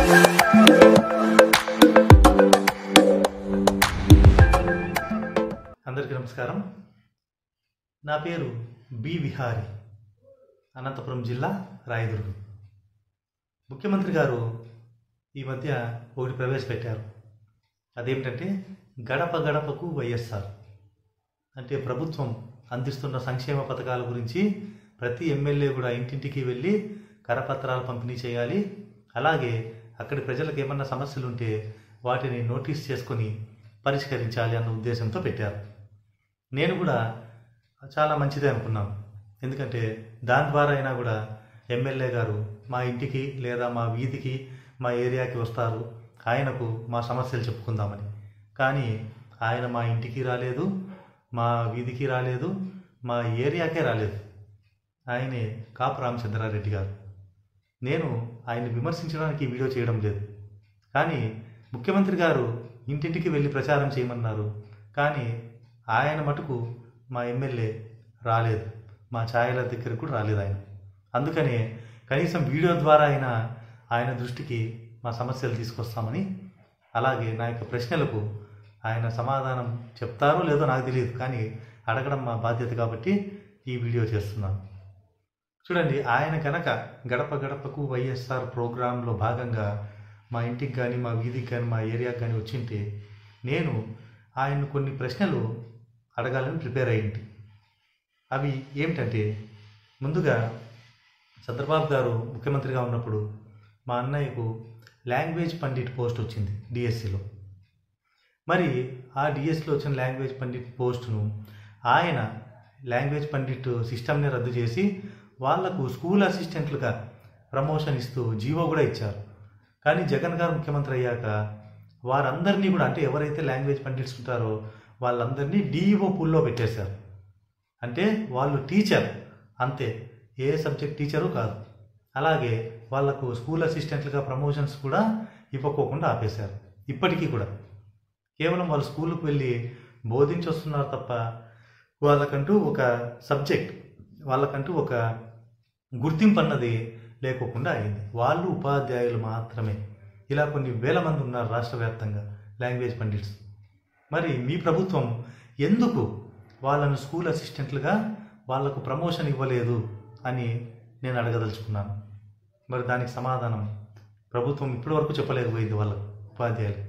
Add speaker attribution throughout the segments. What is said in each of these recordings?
Speaker 1: అందరికీ నమస్కారం నా పేరు బి విహారి అనంతపురం జిల్లా రాయదుర్గం ముఖ్యమంత్రి గారు ఈ మధ్య ఒకటి ప్రవేశపెట్టారు అదేమిటంటే గడప గడపకు వైఎస్ఆర్ అంటే ప్రభుత్వం అందిస్తున్న సంక్షేమ పథకాల గురించి ప్రతి ఎమ్మెల్యే కూడా ఇంటింటికి వెళ్ళి కరపత్రాలు పంపిణీ చేయాలి అలాగే అక్కడి ప్రజలకు ఏమన్నా సమస్యలు ఉంటే వాటిని నోటీస్ చేసుకొని పరిష్కరించాలి అన్న ఉద్దేశంతో పెట్టారు నేను కూడా చాలా మంచిదే అనుకున్నాను ఎందుకంటే దాని ద్వారా అయినా కూడా ఎమ్మెల్యే గారు మా ఇంటికి లేదా మా వీధికి మా ఏరియాకి వస్తారు ఆయనకు మా సమస్యలు చెప్పుకుందామని కానీ ఆయన మా ఇంటికి రాలేదు మా వీధికి రాలేదు మా ఏరియాకే రాలేదు ఆయనే కాపు రామచంద్రారెడ్డి గారు నేను ఆయన్ని విమర్శించడానికి ఈ వీడియో చేయడం లేదు కానీ ముఖ్యమంత్రి గారు ఇంటింటికి వెళ్ళి ప్రచారం చేయమన్నారు కానీ ఆయన మటుకు మా ఎమ్మెల్యే రాలేదు మా ఛాయల దగ్గరకు కూడా రాలేదు ఆయన అందుకనే కనీసం వీడియో ద్వారా అయినా ఆయన దృష్టికి మా సమస్యలు తీసుకొస్తామని అలాగే నా యొక్క ప్రశ్నలకు ఆయన సమాధానం చెప్తారో లేదో నాకు తెలియదు కానీ అడగడం మా బాధ్యత కాబట్టి ఈ వీడియో చేస్తున్నాను చూడండి ఆయన కనుక గడప గడపకు వైఎస్ఆర్ ప్రోగ్రాంలో భాగంగా మా ఇంటికి కానీ మా వీధికి కానీ మా ఏరియాకి కానీ వచ్చింటే నేను ఆయన కొన్ని ప్రశ్నలు అడగాలని ప్రిపేర్ అయ్యింది అవి ఏమిటంటే ముందుగా చంద్రబాబు గారు ముఖ్యమంత్రిగా ఉన్నప్పుడు మా అన్నయ్యకు లాంగ్వేజ్ పండిట్ పోస్ట్ వచ్చింది డిఎస్సిలో మరి ఆ డిఎస్సిలో వచ్చిన లాంగ్వేజ్ పండిట్ పోస్టును ఆయన లాంగ్వేజ్ పండిట్ సిస్టమ్ని రద్దు చేసి వాళ్లకు స్కూల్ అసిస్టెంట్లుగా ప్రమోషన్ ఇస్తూ జీవో కూడా ఇచ్చారు కానీ జగన్ గారు ముఖ్యమంత్రి అయ్యాక వారందరినీ కూడా అంటే ఎవరైతే లాంగ్వేజ్ పండిట్స్ ఉంటారో వాళ్ళందరినీ డిఈఓ పూల్లో పెట్టేశారు అంటే వాళ్ళు టీచర్ అంతే ఏ సబ్జెక్ట్ టీచరు కాదు అలాగే వాళ్లకు స్కూల్ అసిస్టెంట్లుగా ప్రమోషన్స్ కూడా ఇవ్వకోకుండా ఆపేశారు ఇప్పటికీ కూడా కేవలం వాళ్ళు స్కూల్కి వెళ్ళి బోధించి వస్తున్నారు తప్ప వాళ్ళకంటూ ఒక సబ్జెక్ట్ వాళ్ళకంటూ ఒక గుర్తింపు అన్నది లేకోకుండా అయింది వాళ్ళు ఉపాధ్యాయులు మాత్రమే ఇలా కొన్ని వేల మంది ఉన్నారు రాష్ట్ర వ్యాప్తంగా లాంగ్వేజ్ పండిట్స్ మరి మీ ప్రభుత్వం ఎందుకు వాళ్ళను స్కూల్ అసిస్టెంట్లుగా వాళ్లకు ప్రమోషన్ ఇవ్వలేదు అని నేను అడగదలుచుకున్నాను మరి దానికి సమాధానం ప్రభుత్వం ఇప్పటివరకు చెప్పలేకపోయింది వాళ్ళకు ఉపాధ్యాయులు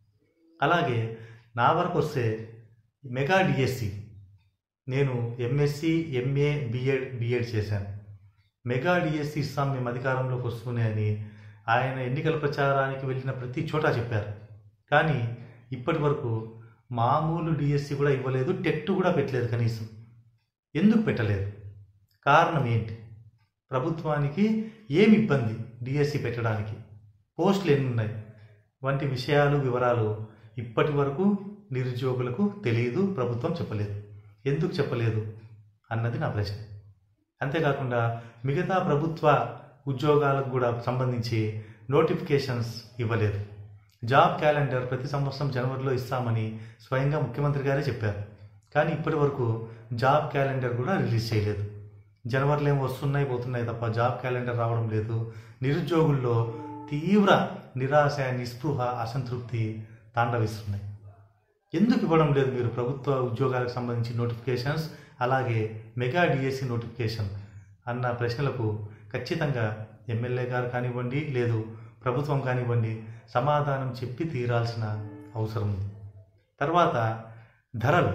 Speaker 1: అలాగే నా వరకు వస్తే మెగా డిఎస్సి నేను ఎంఎస్సి ఎంఏ బిఎడ్ బిఎడ్ చేశాను మెగా డిఎస్సి ఇస్తాం మేము అధికారంలోకి వస్తూనే అని ఆయన ఎన్నికల ప్రచారానికి వెళ్ళిన ప్రతి చోట చెప్పారు కానీ ఇప్పటి వరకు మామూలు డిఎస్సి కూడా ఇవ్వలేదు టెట్ కూడా పెట్టలేదు కనీసం ఎందుకు పెట్టలేదు కారణం ఏంటి ప్రభుత్వానికి ఏమి ఇబ్బంది డిఎస్సి పెట్టడానికి పోస్టులు ఎన్ని ఉన్నాయి వంటి విషయాలు వివరాలు ఇప్పటి వరకు నిరుద్యోగులకు తెలియదు ప్రభుత్వం చెప్పలేదు ఎందుకు చెప్పలేదు అన్నది నా ప్రశ్న అంతేకాకుండా మిగతా ప్రభుత్వ ఉద్యోగాలకు కూడా సంబంధించి నోటిఫికేషన్స్ ఇవ్వలేదు జాబ్ క్యాలెండర్ ప్రతి సంవత్సరం జనవరిలో ఇస్తామని స్వయంగా ముఖ్యమంత్రి గారే చెప్పారు కానీ ఇప్పటి వరకు జాబ్ క్యాలెండర్ కూడా రిలీజ్ చేయలేదు జనవరిలో ఏమో వస్తున్నాయి పోతున్నాయి తప్ప జాబ్ క్యాలెండర్ రావడం లేదు నిరుద్యోగుల్లో తీవ్ర నిరాశ నిస్పృహ అసంతృప్తి తాండవిస్తున్నాయి ఎందుకు ఇవ్వడం లేదు మీరు ప్రభుత్వ ఉద్యోగాలకు సంబంధించి నోటిఫికేషన్స్ అలాగే మెగా డిఎస్సి నోటిఫికేషన్ అన్న ప్రశ్నలకు ఖచ్చితంగా ఎమ్మెల్యే గారు కానివ్వండి లేదు ప్రభుత్వం కానివ్వండి సమాధానం చెప్పి తీరాల్సిన అవసరం ఉంది తర్వాత ధరలు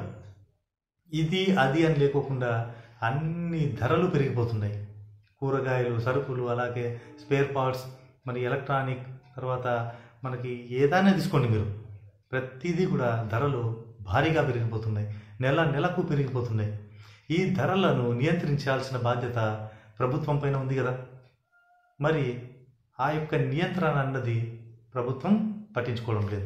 Speaker 1: ఇది అది అని లేకోకుండా అన్ని ధరలు పెరిగిపోతున్నాయి కూరగాయలు సరుకులు అలాగే స్పేర్ పార్ట్స్ మరి ఎలక్ట్రానిక్ తర్వాత మనకి ఏదైనా తీసుకోండి మీరు ప్రతిదీ కూడా ధరలు భారీగా పెరిగిపోతున్నాయి నెల నెలకు పెరిగిపోతున్నాయి ఈ ధరలను నియంత్రించాల్సిన బాధ్యత ప్రభుత్వం పైన ఉంది కదా మరి ఆ యొక్క నియంత్రణ అన్నది ప్రభుత్వం పట్టించుకోవడం లేదు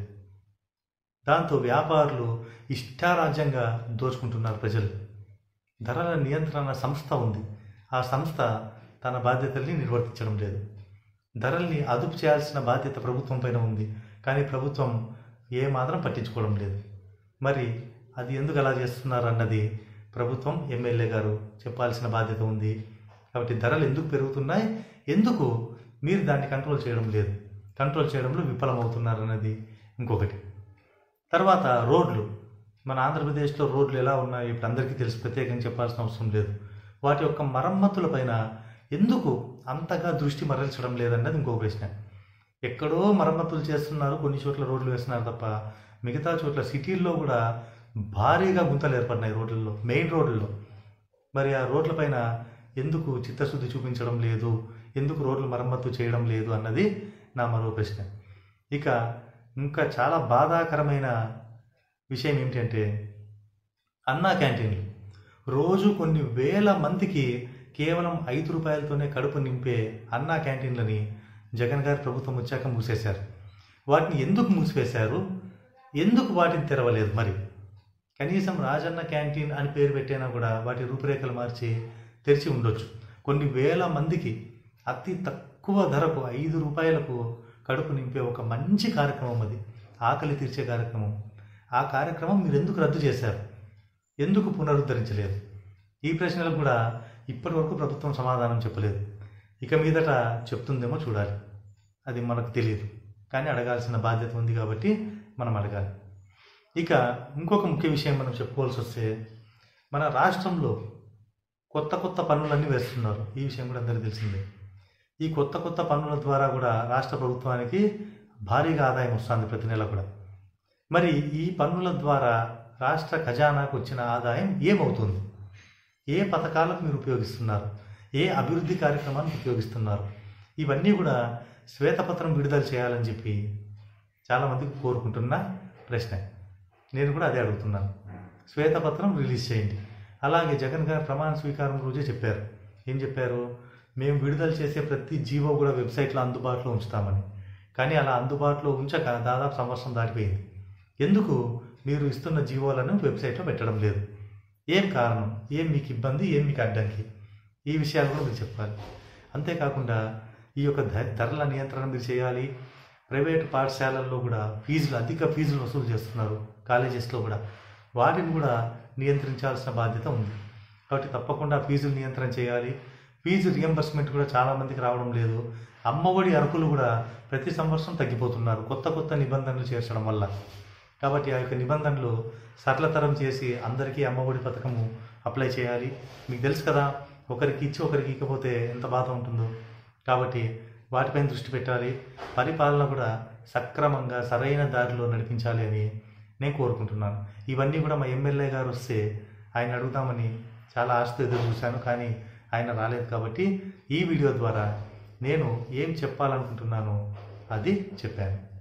Speaker 1: దాంతో వ్యాపారులు ఇష్టారాజ్యంగా దోచుకుంటున్నారు ప్రజలు ధరల నియంత్రణ సంస్థ ఉంది ఆ సంస్థ తన బాధ్యతల్ని నిర్వర్తించడం లేదు ధరల్ని అదుపు చేయాల్సిన బాధ్యత ప్రభుత్వం పైన ఉంది కానీ ప్రభుత్వం ఏ మాత్రం పట్టించుకోవడం లేదు మరి అది ఎందుకు అలా చేస్తున్నారు అన్నది ప్రభుత్వం ఎమ్మెల్యే గారు చెప్పాల్సిన బాధ్యత ఉంది కాబట్టి ధరలు ఎందుకు పెరుగుతున్నాయి ఎందుకు మీరు దాన్ని కంట్రోల్ చేయడం లేదు కంట్రోల్ చేయడంలో విఫలమవుతున్నారు అన్నది ఇంకొకటి తర్వాత రోడ్లు మన ఆంధ్రప్రదేశ్లో రోడ్లు ఎలా ఉన్నాయి ఇప్పుడు అందరికీ తెలిసి ప్రత్యేకంగా చెప్పాల్సిన అవసరం లేదు వాటి యొక్క మరమ్మతులపైన ఎందుకు అంతగా దృష్టి మరల్చడం లేదన్నది ఇంకో ప్రశ్న ఎక్కడో మరమ్మతులు చేస్తున్నారు కొన్ని చోట్ల రోడ్లు వేస్తున్నారు తప్ప మిగతా చోట్ల సిటీల్లో కూడా భారీగా గుంతలు ఏర్పడినాయి రోడ్లలో మెయిన్ రోడ్లలో మరి ఆ రోడ్లపైన ఎందుకు చిత్తశుద్ధి చూపించడం లేదు ఎందుకు రోడ్లు మరమ్మతు చేయడం లేదు అన్నది నా మరో ప్రశ్న ఇక ఇంకా చాలా బాధాకరమైన విషయం ఏమిటంటే అన్నా క్యాంటీన్లు రోజు కొన్ని వేల మందికి కేవలం ఐదు రూపాయలతోనే కడుపు నింపే అన్నా క్యాంటీన్లని జగన్ గారి ప్రభుత్వం వచ్చాక మూసేశారు వాటిని ఎందుకు మూసివేశారు ఎందుకు వాటిని తెరవలేదు మరి కనీసం రాజన్న క్యాంటీన్ అని పేరు పెట్టైనా కూడా వాటి రూపురేఖలు మార్చి తెరిచి ఉండొచ్చు కొన్ని వేల మందికి అతి తక్కువ ధరకు ఐదు రూపాయలకు కడుపు నింపే ఒక మంచి కార్యక్రమం అది ఆకలి తీర్చే కార్యక్రమం ఆ కార్యక్రమం మీరు ఎందుకు రద్దు చేశారు ఎందుకు పునరుద్ధరించలేదు ఈ ప్రశ్నలకు కూడా ఇప్పటివరకు ప్రభుత్వం సమాధానం చెప్పలేదు ఇక మీదట చెప్తుందేమో చూడాలి అది మనకు తెలియదు కానీ అడగాల్సిన బాధ్యత ఉంది కాబట్టి మనం అడగాలి ఇక ఇంకొక ముఖ్య విషయం మనం చెప్పుకోవాల్సి వస్తే మన రాష్ట్రంలో కొత్త కొత్త పన్నులన్నీ వేస్తున్నారు ఈ విషయం కూడా అందరికీ తెలిసిందే ఈ కొత్త కొత్త పన్నుల ద్వారా కూడా రాష్ట్ర ప్రభుత్వానికి భారీగా ఆదాయం వస్తుంది ప్రతి నెల కూడా మరి ఈ పన్నుల ద్వారా రాష్ట్ర ఖజానాకు వచ్చిన ఆదాయం ఏమవుతుంది ఏ పథకాలకు మీరు ఉపయోగిస్తున్నారు ఏ అభివృద్ధి కార్యక్రమానికి ఉపయోగిస్తున్నారు ఇవన్నీ కూడా శ్వేతపత్రం విడుదల చేయాలని చెప్పి చాలామందికి కోరుకుంటున్న ప్రశ్న నేను కూడా అదే అడుగుతున్నాను శ్వేతపత్రం రిలీజ్ చేయండి అలాగే జగన్ గారు ప్రమాణ స్వీకారం రోజే చెప్పారు ఏం చెప్పారు మేము విడుదల చేసే ప్రతి జీవో కూడా వెబ్సైట్లో అందుబాటులో ఉంచుతామని కానీ అలా అందుబాటులో ఉంచక దాదాపు సంవత్సరం దాటిపోయింది ఎందుకు మీరు ఇస్తున్న జీవోలను వెబ్సైట్లో పెట్టడం లేదు ఏం కారణం ఏం మీకు ఇబ్బంది ఏం మీకు అడ్డంకి ఈ విషయాలు కూడా మీరు చెప్పాలి అంతేకాకుండా ఈ యొక్క ధ- ధరల నియంత్రణ మీరు చేయాలి ప్రైవేటు పాఠశాలల్లో కూడా ఫీజులు అధిక ఫీజులు వసూలు చేస్తున్నారు కాలేజెస్లో కూడా వాటిని కూడా నియంత్రించాల్సిన బాధ్యత ఉంది కాబట్టి తప్పకుండా ఫీజులు నియంత్రణ చేయాలి ఫీజు రియంబర్స్మెంట్ కూడా చాలా మందికి రావడం లేదు అమ్మఒడి అర్హులు కూడా ప్రతి సంవత్సరం తగ్గిపోతున్నారు కొత్త కొత్త నిబంధనలు చేర్చడం వల్ల కాబట్టి ఆ యొక్క నిబంధనలు సరళతరం చేసి అందరికీ అమ్మఒడి పథకము అప్లై చేయాలి మీకు తెలుసు కదా ఒకరికి ఇచ్చి ఒకరికి ఇకపోతే ఎంత బాధ ఉంటుందో కాబట్టి వాటిపైన దృష్టి పెట్టాలి పరిపాలన కూడా సక్రమంగా సరైన దారిలో నడిపించాలి అని నేను కోరుకుంటున్నాను ఇవన్నీ కూడా మా ఎమ్మెల్యే గారు వస్తే ఆయన అడుగుదామని చాలా ఆశతో ఎదురు చూశాను కానీ ఆయన రాలేదు కాబట్టి ఈ వీడియో ద్వారా నేను ఏం చెప్పాలనుకుంటున్నానో అది చెప్పాను